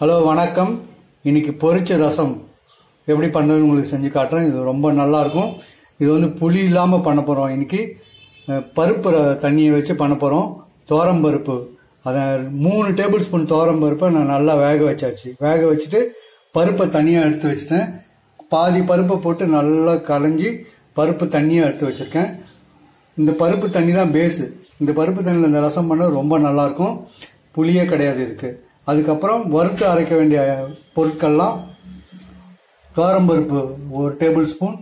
hello வணக்கம் இன்னைக்கு பொரிச்ச ரசம் எப்படி பண்ணுறதுன்னு உங்களுக்கு செஞ்சு காட்டுறேன் இது ரொம்ப நல்லா இருக்கும் இது வந்து புளி இல்லாமல் பண்ண போகிறோம் இன்னைக்கு அஹ், பருப்பு ர- தண்ணியை வச்சு பண்ண போகிறோம் தோரம் பருப்பு அதை மூணு டேபிள் ஸ்பூன் தோரம் பருப்பை நான் நல்லா வேக வச்சாச்சு வேக வச்சுட்டு பருப்பை தனியாக எடுத்து வச்சுட்டேன் பாதி பருப்பை போட்டு நல்லா கலைஞ்சி பருப்பு தண்ணியாக எடுத்து வச்சுருக்கேன் இந்த பருப்பு தண்ணி தான் பேஸு இந்த பருப்பு தண்ணியில் இந்த ரசம் பண்ண ரொம்ப நல்லா இருக்கும் புளியே கிடையாது இதுக்கு அதுக்கப்புறம் வறுத்து அரைக்க வேண்டிய பொருட்கள்லாம் பருப்பு ஒரு டேபிள் ஸ்பூன்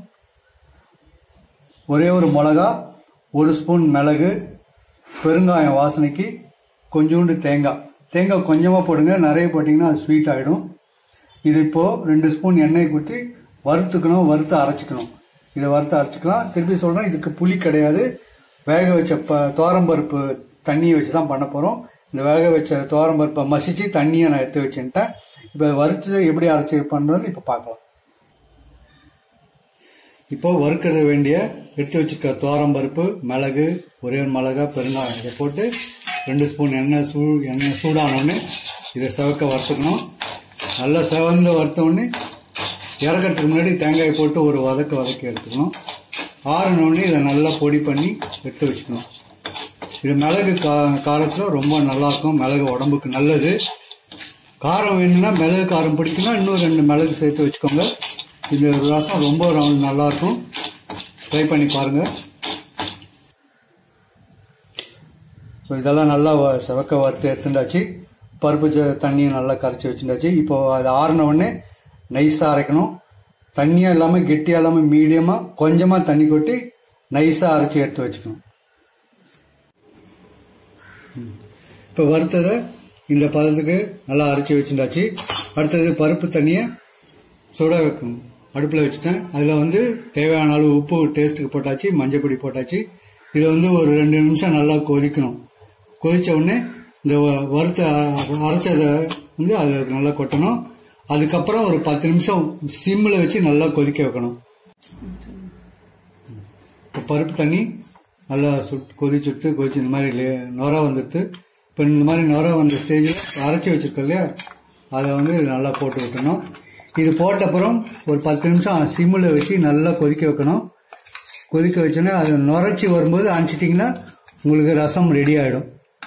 ஒரே ஒரு மிளகா ஒரு ஸ்பூன் மிளகு பெருங்காயம் வாசனைக்கு கொஞ்சோண்டு தேங்காய் தேங்காய் கொஞ்சமாக போடுங்க நிறைய போட்டிங்கன்னா அது ஸ்வீட் ஆகிடும் இது இப்போ ரெண்டு ஸ்பூன் எண்ணெய் ஊற்றி வறுத்துக்கணும் வறுத்து அரைச்சிக்கணும் இதை வறுத்து அரைச்சிக்கலாம் திருப்பி சொல்கிறேன் இதுக்கு புளி கிடையாது வேக வச்ச ப பருப்பு தண்ணியை வச்சு தான் பண்ண போகிறோம் இந்த வேக வச்ச பருப்பை மசிச்சு தண்ணியை நான் எடுத்து வச்சுட்டேன் இப்போ வறுத்து எப்படி அரைச்சி பண்ணுறதுன்னு இப்போ பார்க்கலாம் இப்போ வறுக்கிறது வேண்டிய எடுத்து வச்சிருக்க துவரம் பருப்பு மிளகு ஒரே ஒரு மிளகா பெருங்காயம் இதை போட்டு ரெண்டு ஸ்பூன் எண்ணெய் சூ எண்ணெய் சூடானோடனே இதை செவக்க வறுத்துக்கணும் நல்லா செவந்து வறுத்த உடனே இறக்கறதுக்கு முன்னாடி தேங்காய் போட்டு ஒரு வதக்கு வதக்கி எடுத்துக்கணும் ஆறினோடனே இதை நல்லா பொடி பண்ணி எடுத்து வச்சுக்கணும் இது மிளகு கா காரத்தில் ரொம்ப நல்லா இருக்கும் மிளகு உடம்புக்கு நல்லது காரம் வேணும்னா மிளகு காரம் பிடிக்குன்னா இன்னும் ரெண்டு மிளகு சேர்த்து வச்சுக்கோங்க இந்த ரசம் ரொம்ப ரொம்ப நல்லா இருக்கும் ட்ரை பண்ணி பாருங்க இப்போ இதெல்லாம் நல்லா வ- செவக்க வறுத்து எடுத்துட்டாச்சு பருப்பு ஜ- தண்ணியை நல்லா கரைச்சி வச்சுட்டாச்சு இப்போ அது ஆறின உடனே நைஸாக அரைக்கணும் தண்ணியாக இல்லாமல் கெட்டியாக இல்லாமல் மீடியமாக கொஞ்சமாக தண்ணி கொட்டி நைஸாக அரைச்சி எடுத்து வச்சுக்கணும் இப்போ வறுத்ததை இந்த பதத்துக்கு நல்லா அரைச்சி வச்சுட்டாச்சு அடுத்தது பருப்பு தண்ணியை சுட வைக்கணும் அடுப்பில் வச்சுட்டேன் அதில் வந்து தேவையான அளவு உப்பு டேஸ்ட்டுக்கு போட்டாச்சு மஞ்சள் பொடி போட்டாச்சு இதை வந்து ஒரு ரெண்டு நிமிஷம் நல்லா கொதிக்கணும் கொதிச்ச உடனே இந்த வ- வறுத்த அ- அரைச்சதை வந்து அதில் நல்லா கொட்டணும் அதுக்கப்புறம் ஒரு பத்து நிமிஷம் சிம்மில் வச்சு நல்லா கொதிக்க வைக்கணும் இப்போ பருப்பு தண்ணி நல்லா சுட் கொதிச்சுட்டு கொதிச்சு இந்த மாதிரி லே- நொர வந்துடுது இப்போ இந்த மாதிரி நொர வந்த ஸ்டேஜில் அரைச்சி வச்சிருக்கோம் இல்லையா அதை வந்து நல்லா போட்டு விட்டணும் இது போட்ட அப்புறம் ஒரு பத்து நிமிஷம் சிம்மில் வச்சு நல்லா கொதிக்க வைக்கணும் கொதிக்க வச்சோன்னே அது நுரைச்சி வரும்போது அனுப்பிச்சிட்டிங்கன்னா உங்களுக்கு ரசம் ரெடி ஆகிடும்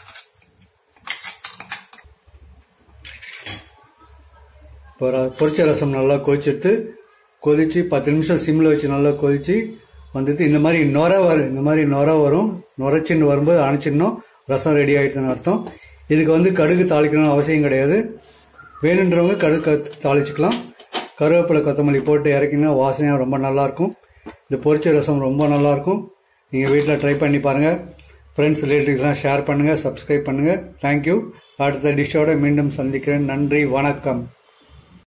இப்போ ர- பொரிச்ச ரசம் நல்லா கொதிச்செடுத்து கொதிச்சு பத்து நிமிஷம் சிம்மில் வச்சு நல்லா கொதிச்சு வந்துட்டு இந்த மாதிரி நொர வரும் இந்த மாதிரி நொர வரும் நுரைச்சின்னு வரும்போது அணைச்சிடணும் ரசம் ரெடி ஆகிடுதுன்னு அர்த்தம் இதுக்கு வந்து கடுகு தாளிக்கணும்னு அவசியம் கிடையாது வேணுன்றவங்க கடுகு க- தாளிச்சுக்கலாம் கருவேப்பிலை கொத்தமல்லி போட்டு இறக்கினா வாசனையாக ரொம்ப நல்லாயிருக்கும் இந்த பொரிச்ச ரசம் ரொம்ப நல்லாயிருக்கும் நீங்கள் வீட்டில் ட்ரை பண்ணி பாருங்கள் ஃப்ரெண்ட்ஸ் ரிலேட்டிவ்ஸ்லாம் ஷேர் பண்ணுங்கள் சப்ஸ்கிரைப் பண்ணுங்கள் தேங்க்யூ அடுத்த டிஷ்ஷோட மீண்டும் சந்திக்கிறேன் நன்றி வணக்கம்